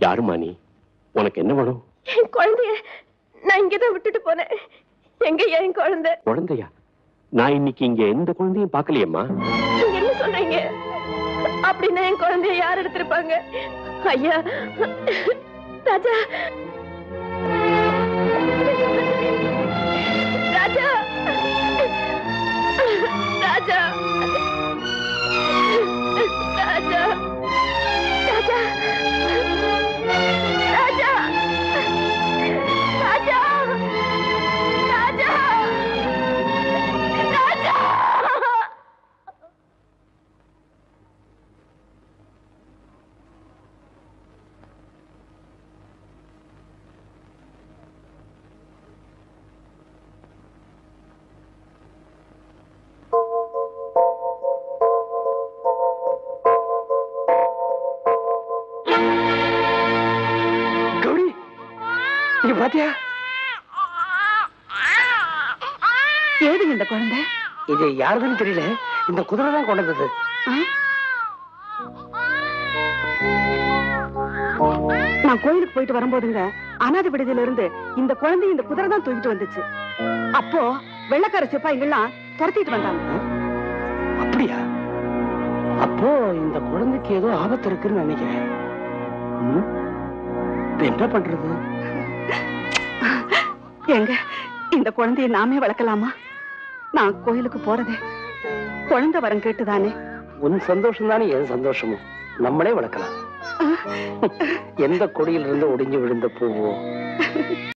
யாருமா நீ உனக்கு என்ன வேணும் என் குழந்தைய நான் இங்கதான் விட்டுட்டு போனேன் எங்க என் குழந்தை குழந்தையா நான் இன்னைக்கு இங்க எந்த குழந்தையும் பார்க்கலையேம்மா நீங்க என்ன சொல்றீங்க அப்படின்னா என் குழந்தைய யார் எடுத்திருப்பாங்க ஐயா ராஜா ராஜா ராஜா ராஜா ராஜா ராஜா ராஜா ராஜா ராஜா கௌரி இங்க பாத்தியா ஏது இந்த குழந்தை இது யாருதுன்னு தெரியல இந்த குதிரை தான் கொண்டு வந்தது நான் கோயிலுக்கு போயிட்டு வரும்போதுங்க அனாதை விடுதியில இருந்து இந்த குழந்தை இந்த குதிரை தான் தூக்கிட்டு வந்துச்சு அப்போ வெள்ளக்கார சிப்பாய்கள்லாம் துரத்திட்டு வந்தாங்க அப்படியா அப்போ இந்த குழந்தைக்கு ஏதோ ஆபத்து இருக்குன்னு நினைக்கிறேன் ம்? இப்ப என்ன பண்றது எங்க இந்த குழந்தைய நாமே வளர்க்கலாமா நான் கோயிலுக்கு போறதே குழந்தை வரம் கேட்டுதானே உன் சந்தோஷம் தானே என் சந்தோஷமும் நம்மளே வளர்க்கலாம் எந்த கொடியிலிருந்து ஒடிஞ்சு விழுந்த பூவோ